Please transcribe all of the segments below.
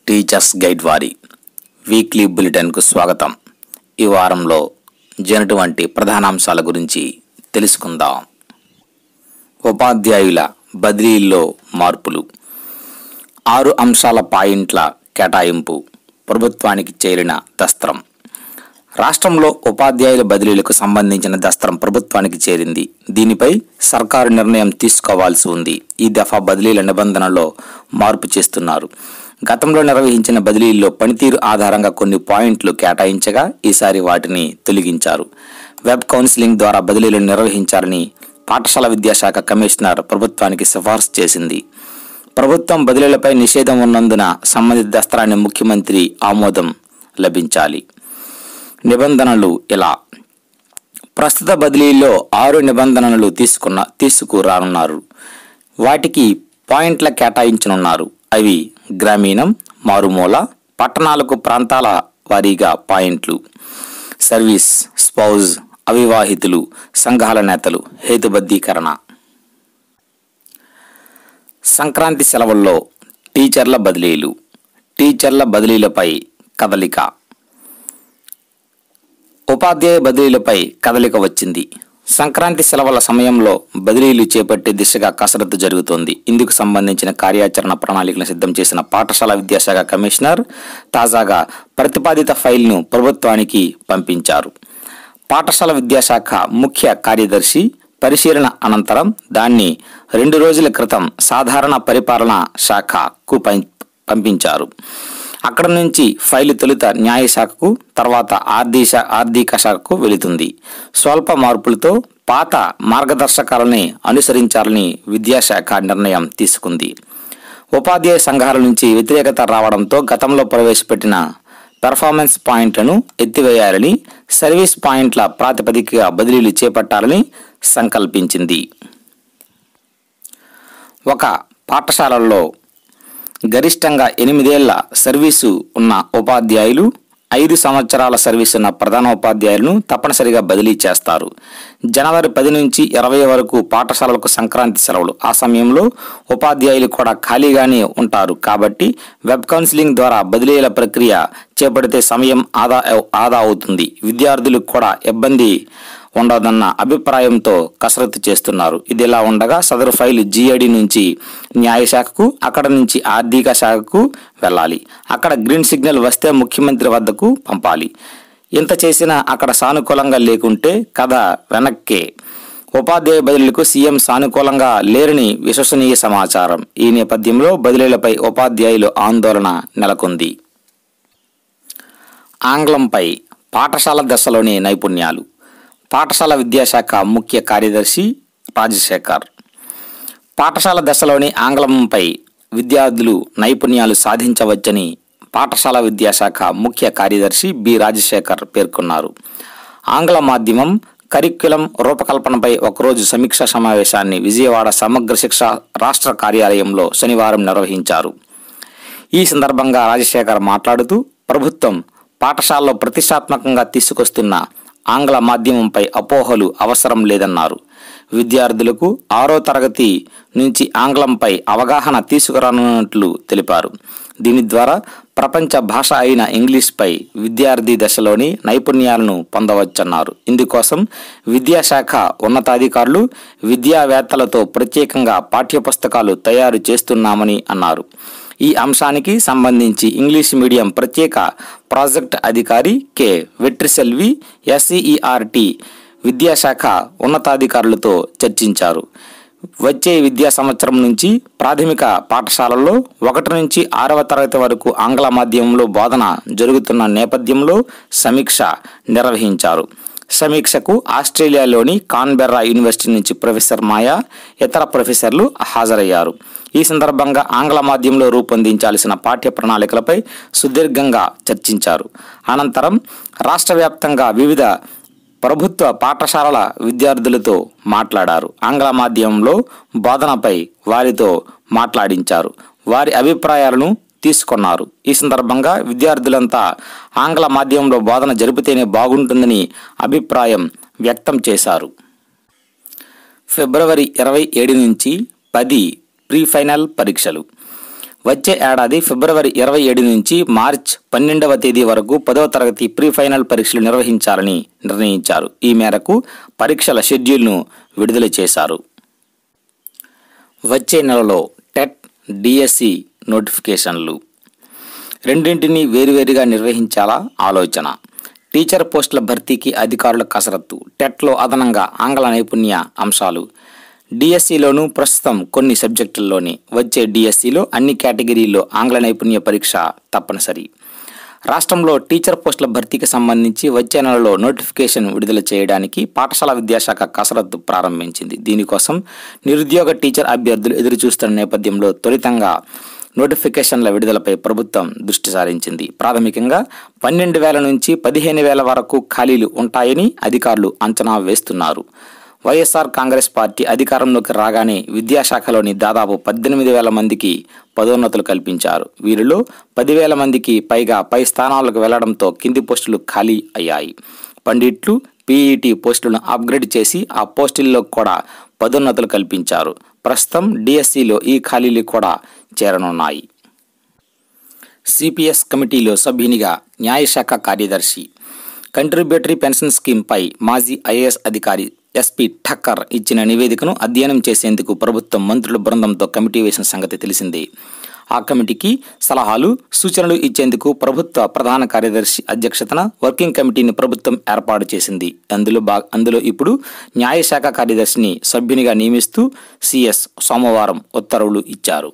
teachers guide వారి weekly బులెటిన్కు స్వాగతం ఈ వారంలో జరిగినటువంటి ప్రధానాంశాల గురించి తెలుసుకుందాం ఉపాధ్యాయుల బదిలీల్లో మార్పులు ఆరు అంశాల పాయింట్ల కేటాయింపు ప్రభుత్వానికి చేరిన దస్త్రం రాష్ట్రంలో ఉపాధ్యాయుల బదిలీలకు సంబంధించిన దస్త్రం ప్రభుత్వానికి చేరింది దీనిపై సర్కారు నిర్ణయం తీసుకోవాల్సి ఉంది ఈ దఫా బదిలీల నిబంధనలో మార్పు చేస్తున్నారు గతంలో నిర్వహించిన బదిలీల్లో పనితీరు ఆధారంగా కొన్ని పాయింట్లు కేటాయించగా ఈసారి వాటిని తొలగించారు వెబ్ కౌన్సిలింగ్ ద్వారా బదిలీలు నిర్వహించాలని పాఠశాల విద్యాశాఖ కమిషనర్ ప్రభుత్వానికి సిఫార్సు చేసింది ప్రభుత్వం బదిలీలపై నిషేధం ఉన్నందున సంబంధిత దస్త్రాన్ని ముఖ్యమంత్రి ఆమోదం లభించాలి నిబంధనలు ఇలా ప్రస్తుత బదిలీలో ఆరు నిబంధనలు తీసుకున్న తీసుకురానున్నారు వాటికి పాయింట్ల కేటాయించనున్నారు అవి గ్రామీణం మారుమూల పట్టణాలకు ప్రాంతాల వారీగా పాయింట్లు సర్వీస్ స్పౌజ్ అవివాహితులు సంఘాల నేతలు హేతుబద్ధీకరణ సంక్రాంతి సెలవుల్లో టీచర్ల బదిలీలు టీచర్ల బదిలీలపై కదలిక ఉపాధ్యాయ బదిలీలపై కదలిక వచ్చింది సంక్రాంతి సెలవుల సమయంలో బదిలీలు చేపట్టే దిశగా కసరత్తు జరుగుతోంది ఇందుకు సంబంధించిన కార్యాచరణ ప్రణాళికను సిద్ధం చేసిన పాఠశాల విద్యాశాఖ కమిషనర్ తాజాగా ప్రతిపాదిత ఫైల్ను ప్రభుత్వానికి పంపించారు పాఠశాల విద్యాశాఖ ముఖ్య కార్యదర్శి పరిశీలన అనంతరం దాన్ని రెండు రోజుల క్రితం సాధారణ పరిపాలన శాఖకు పం- పంపించారు అక్కడ నుంచి ఫైలు తొలుత న్యాయశాఖకు తర్వాత ఆర్థిక ఆర్థిక శాఖకు వెళుతుంది స్వల్ప మార్పులతో పాత మార్గదర్శకాలని అనుసరించాలని విద్యాశాఖ నిర్ణయం తీసుకుంది ఉపాధ్యాయ సంఘాల నుంచి వ్యతిరేకత రావడంతో గతంలో ప్రవేశపెట్టిన పెర్ఫార్మెన్స్ పాయింట్లను ఎత్తివేయాలని సర్వీస్ పాయింట్ల ప్రాతిపదికగా బదిలీలు చేపట్టాలని సంకల్పించింది ఒక పాఠశాలల్లో గరిష్టంగా ఎనిమిదేళ్ల సర్వీసు ఉన్న ఉపాధ్యాయులు ఐదు సంవత్సరాల సర్వీసు ఉన్న ప్రధాన ఉపాధ్యాయులను తప్పనిసరిగా బదిలీ చేస్తారు జనవరి పది నుంచి ఇరవై వరకు పాఠశాలలకు సంక్రాంతి సెలవులు ఆ సమయంలో ఉపాధ్యాయులు కూడా ఖాళీగానే ఉంటారు కాబట్టి వెబ్ కౌన్సిలింగ్ ద్వారా బదిలీల ప్రక్రియ చేపడితే సమయం ఆదా ఆదా అవుతుంది విద్యార్థులకు కూడా ఇబ్బంది ఉండదన్న అభిప్రాయంతో కసరత్తు చేస్తున్నారు ఇది ఇలా ఉండగా సదరు ఫైలు జిఐడి నుంచి న్యాయశాఖకు అక్కడ నుంచి ఆర్థిక శాఖకు వెళ్ళాలి అక్కడ గ్రీన్ సిగ్నల్ వస్తే ముఖ్యమంత్రి వద్దకు పంపాలి ఇంత చేసినా అక్కడ సానుకూలంగా లేకుంటే కథ వెనక్కే ఉపాధ్యాయ బదిలీలకు సీఎం సానుకూలంగా లేరని విశ్వసనీయ సమాచారం ఈ నేపథ్యంలో బదిలీలపై ఉపాధ్యాయులు ఆందోళన నెలకొంది ఆంగ్లంపై పాఠశాల దశలోని నైపుణ్యాలు పాఠశాల విద్యాశాఖ ముఖ్య కార్యదర్శి రాజశేఖర్ పాఠశాల దశలోని ఆంగ్లంపై విద్యార్థులు నైపుణ్యాలు సాధించవచ్చని పాఠశాల విద్యాశాఖ ముఖ్య కార్యదర్శి బి రాజశేఖర్ పేర్కొన్నారు ఆంగ్ల మాధ్యమం కరిక్యులం రూపకల్పనపై ఒకరోజు సమీక్షా సమావేశాన్ని విజయవాడ సమగ్ర శిక్ష రాష్ట్ర కార్యాలయంలో శనివారం నిర్వహించారు ఈ సందర్భంగా రాజశేఖర్ మాట్లాడుతూ ప్రభుత్వం పాఠశాలలో ప్రతిష్టాత్మకంగా తీసుకొస్తున్న ఆంగ్ల మాధ్యమంపై అపోహలు అవసరం లేదన్నారు విద్యార్థులకు ఆరో తరగతి నుంచి ఆంగ్లంపై అవగాహన తీసుకురానున్నట్లు తెలిపారు దీని ద్వారా ప్రపంచ భాష అయిన ఇంగ్లీష్పై విద్యార్థి దశలోని నైపుణ్యాలను పొందవచ్చన్నారు ఇందుకోసం విద్యాశాఖ ఉన్నతాధికారులు విద్యావేత్తలతో ప్రత్యేకంగా పాఠ్యపుస్తకాలు తయారు చేస్తున్నామని అన్నారు ఈ అంశానికి సంబంధించి ఇంగ్లీష్ మీడియం ప్రత్యేక ప్రాజెక్ట్ అధికారి కె వెట్రిసెల్వి ఎస్ఈఈఆర్టి విద్యాశాఖ ఉన్నతాధికారులతో చర్చించారు వచ్చే విద్యా సంవత్సరం నుంచి ప్రాథమిక పాఠశాలల్లో ఒకటి నుంచి ఆరవ తరగతి వరకు ఆంగ్ల మాధ్యమంలో బోధన జరుగుతున్న నేపథ్యంలో సమీక్ష నిర్వహించారు సమీక్షకు ఆస్ట్రేలియాలోని కాన్బెర్రా యూనివర్సిటీ నుంచి ప్రొఫెసర్ మాయా ఇతర ప్రొఫెసర్లు హాజరయ్యారు ఈ సందర్భంగా ఆంగ్ల మాధ్యమంలో రూపొందించాల్సిన పాఠ్య ప్రణాళికలపై సుదీర్ఘంగా చర్చించారు అనంతరం రాష్ట్ర వ్యాప్తంగా వివిధ ప్రభుత్వ పాఠశాలల విద్యార్థులతో మాట్లాడారు ఆంగ్ల మాధ్యమంలో బోధనపై వారితో మాట్లాడించారు వారి అభిప్రాయాలను తీసుకున్నారు ఈ సందర్భంగా విద్యార్థులంతా ఆంగ్ల మాధ్యమంలో బోధన జరిపితేనే బాగుంటుందని అభిప్రాయం వ్యక్తం చేశారు ఫిబ్రవరి ఇరవై ఏడు నుంచి పది ప్రీ ఫైనల్ పరీక్షలు వచ్చే ఏడాది ఫిబ్రవరి ఇరవై ఏడు నుంచి మార్చ్ పన్నెండవ తేదీ వరకు పదవ తరగతి ప్రీ ఫైనల్ పరీక్షలు నిర్వహించాలని నిర్ణయించారు ఈ మేరకు పరీక్షల షెడ్యూల్ను విడుదల చేశారు వచ్చే నెలలో టెట్ డిఎస్సి నోటిఫికేషన్లు రెండింటినీ వేరువేరుగా నిర్వహించాలా ఆలోచన టీచర్ పోస్టుల భర్తీకి అధికారుల కసరత్తు టెట్లో అదనంగా ఆంగ్ల నైపుణ్య అంశాలు డిఎస్సిలోనూ ప్రస్తుతం కొన్ని సబ్జెక్టుల్లోని వచ్చే డిఎస్సిలో అన్ని కేటగిరీల్లో ఆంగ్ల నైపుణ్య పరీక్ష తప్పనిసరి రాష్ట్రంలో టీచర్ పోస్టుల భర్తీకి సంబంధించి వచ్చే నెలలో నోటిఫికేషన్ విడుదల చేయడానికి పాఠశాల విద్యాశాఖ కసరత్తు ప్రారంభించింది దీనికోసం నిరుద్యోగ టీచర్ అభ్యర్థులు ఎదురుచూస్తున్న నేపథ్యంలో తొలితంగా నోటిఫికేషన్ల విడుదలపై ప్రభుత్వం దృష్టి సారించింది ప్రాథమికంగా పన్నెండు వేల నుంచి పదిహేను వేల వరకు ఖాళీలు ఉంటాయని అధికారులు అంచనా వేస్తున్నారు వైఎస్ఆర్ కాంగ్రెస్ పార్టీ అధికారంలోకి రాగానే విద్యాశాఖలోని దాదాపు పద్దెనిమిది వేల మందికి పదోన్నతులు కల్పించారు వీరిలో పదివేల మందికి పైగా పై స్థానాలకు వెళ్లడంతో కింది పోస్టులు ఖాళీ అయ్యాయి పండిట్లు పీఈటీ పోస్టులను అప్గ్రేడ్ చేసి ఆ పోస్టుల్లో కూడా పదోన్నతులు కల్పించారు ప్రస్తుతం డిఎస్సిలో ఈ ఖాళీలు కూడా చేరనున్నాయి సిపిఎస్ కమిటీలో సభ్యునిగా న్యాయశాఖ కార్యదర్శి కంట్రిబ్యూటరీ పెన్షన్ స్కీమ్పై మాజీ ఐఏఎస్ అధికారి ఎస్పీ ఠక్కర్ ఇచ్చిన నివేదికను అధ్యయనం చేసేందుకు ప్రభుత్వం మంత్రుల బృందంతో కమిటీ వేసిన సంగతి తెలిసిందే ఆ కమిటీకి సలహాలు సూచనలు ఇచ్చేందుకు ప్రభుత్వ ప్రధాన కార్యదర్శి అధ్యక్షతన వర్కింగ్ కమిటీని ప్రభుత్వం ఏర్పాటు చేసింది అందులో బా అందులో ఇప్పుడు న్యాయశాఖ కార్యదర్శిని సభ్యునిగా నియమిస్తూ సిఎస్ సోమవారం ఉత్తర్వులు ఇచ్చారు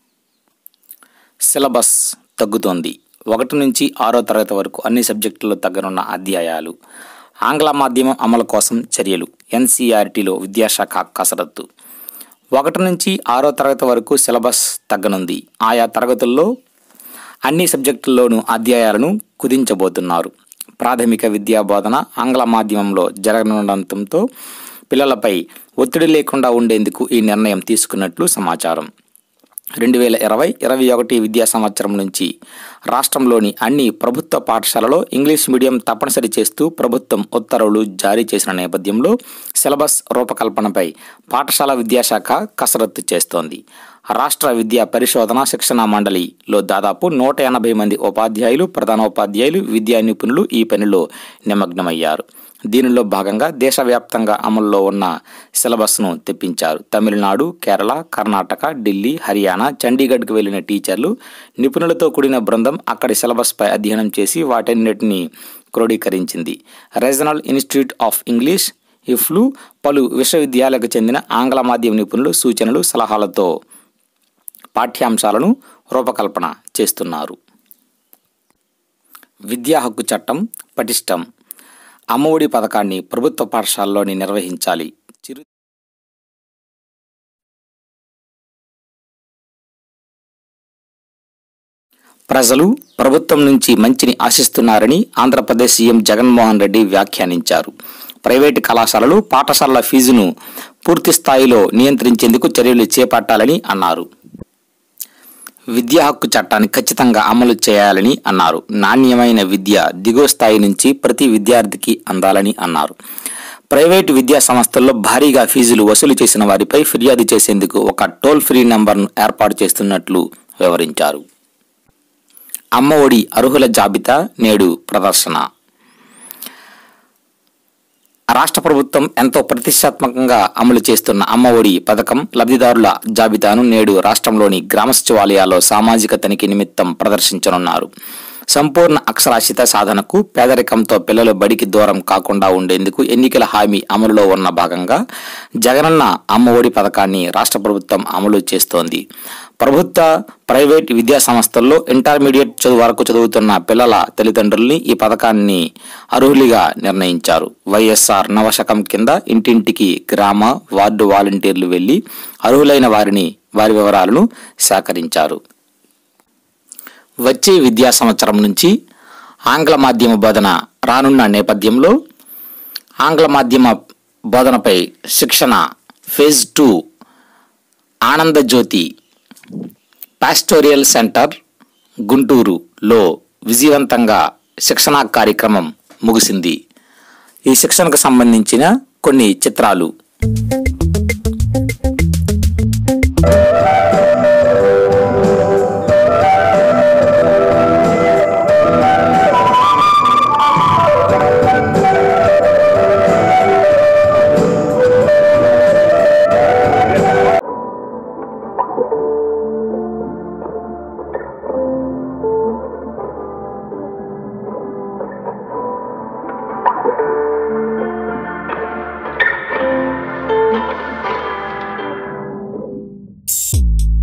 సిలబస్ తగ్గుతోంది ఒకటి నుంచి ఆరో తరగతి వరకు అన్ని సబ్జెక్టుల్లో తగ్గనున్న అధ్యాయాలు ఆంగ్ల మాధ్యమం అమలు కోసం చర్యలు ఎన్సీఆర్టీలో విద్యాశాఖ కసరత్తు ఒకటి నుంచి ఆరో తరగతి వరకు సిలబస్ తగ్గనుంది ఆయా తరగతుల్లో అన్ని సబ్జెక్టుల్లోనూ అధ్యాయాలను కుదించబోతున్నారు ప్రాథమిక విద్యా బోధన ఆంగ్ల మాధ్యమంలో జరగనుండటంతో పిల్లలపై ఒత్తిడి లేకుండా ఉండేందుకు ఈ నిర్ణయం తీసుకున్నట్లు సమాచారం రెండు వేల ఇరవై ఇరవై ఒకటి విద్యా సంవత్సరం నుంచి రాష్ట్రంలోని అన్ని ప్రభుత్వ పాఠశాలలో ఇంగ్లీష్ మీడియం తప్పనిసరి చేస్తూ ప్రభుత్వం ఉత్తర్వులు జారీ చేసిన నేపథ్యంలో సిలబస్ రూపకల్పనపై పాఠశాల విద్యాశాఖ కసరత్తు చేస్తోంది రాష్ట్ర విద్యా పరిశోధన శిక్షణ మండలిలో దాదాపు నూట ఎనభై మంది ఉపాధ్యాయులు ప్రధానోపాధ్యాయులు విద్యా నిపుణులు ఈ పనిలో నిమగ్నమయ్యారు దీనిలో భాగంగా దేశవ్యాప్తంగా అమల్లో ఉన్న సిలబస్ను తెప్పించారు తమిళనాడు కేరళ కర్ణాటక ఢిల్లీ హర్యానా చండీగఢ్కు వెళ్లిన టీచర్లు నిపుణులతో కూడిన బృందం అక్కడి సిలబస్పై అధ్యయనం చేసి వాటన్నిటిని క్రోడీకరించింది regional institute of English EFLU పలు విశ్వవిద్యాలయాలకు చెందిన ఆంగ్ల మాధ్యమ నిపుణులు సూచనలు సలహాలతో పాఠ్యాంశాలను రూపకల్పన చేస్తున్నారు విద్యా హక్కు చట్టం పటిష్టం అమ్మఒడి పథకాన్ని ప్రభుత్వ పాఠశాలలోని నిర్వహించాలి చిరు ప్రజలు ప్రభుత్వం నుంచి మంచిని ఆశిస్తున్నారని ఆంధ్రప్రదేశ్ సీఎం జగన్మోహన్ రెడ్డి వ్యాఖ్యానించారు ప్రైవేటు కళాశాలలు పాఠశాలల ఫీజును పూర్తి స్థాయిలో నియంత్రించేందుకు చర్యలు చేపట్టాలని అన్నారు విద్యా హక్కు చట్టాన్ని ఖచ్చితంగా అమలు చేయాలని అన్నారు నాణ్యమైన విద్య దిగువ స్థాయి నుంచి ప్రతి విద్యార్థికి అందాలని అన్నారు ప్రైవేటు విద్యా సంస్థల్లో భారీగా ఫీజులు వసూలు చేసిన వారిపై ఫిర్యాదు చేసేందుకు ఒక టోల్ ఫ్రీ నంబర్ను ఏర్పాటు చేస్తున్నట్లు వివరించారు అమ్మ ఒడి అర్హుల జాబితా నేడు ప్రదర్శన రాష్ట్ర ప్రభుత్వం ఎంతో ప్రతిష్టాత్మకంగా అమలు చేస్తున్న అమ్మ ఒడి పథకం లబ్ధిదారుల జాబితాను నేడు రాష్ట్రంలోని గ్రామ సచివాలయాల్లో సామాజిక తనిఖీ నిమిత్తం ప్రదర్శించనున్నారు సంపూర్ణ అక్షరాస్యత సాధనకు పేదరికంతో పిల్లలు బడికి దూరం కాకుండా ఉండేందుకు ఎన్నికల హామీ అమలులో ఉన్న భాగంగా జగనన్న అమ్మ ఒడి పథకాన్ని రాష్ట్ర ప్రభుత్వం అమలు చేస్తోంది ప్రభుత్వ ప్రైవేట్ విద్యా సంస్థల్లో ఇంటర్మీడియట్ చదువు వరకు చదువుతున్న పిల్లల తల్లిదండ్రుల్ని ఈ పథకాన్ని అర్హులుగా నిర్ణయించారు వైఎస్ఆర్ నవశకం కింద ఇంటింటికి గ్రామ వార్డు వాలంటీర్లు వెళ్లి అర్హులైన వారిని వారి వివరాలను సేకరించారు వచ్చే విద్యా సంవత్సరం నుంచి ఆంగ్ల మాధ్యమ బోధన రానున్న నేపథ్యంలో ఆంగ్ల మాధ్యమ బోధనపై శిక్షణ phase two Anandajyothi pastoral centre గుంటూరులో విజయవంతంగా శిక్షణా కార్యక్రమం ముగిసింది ఈ శిక్షణకు సంబంధించిన కొన్ని చిత్రాలు you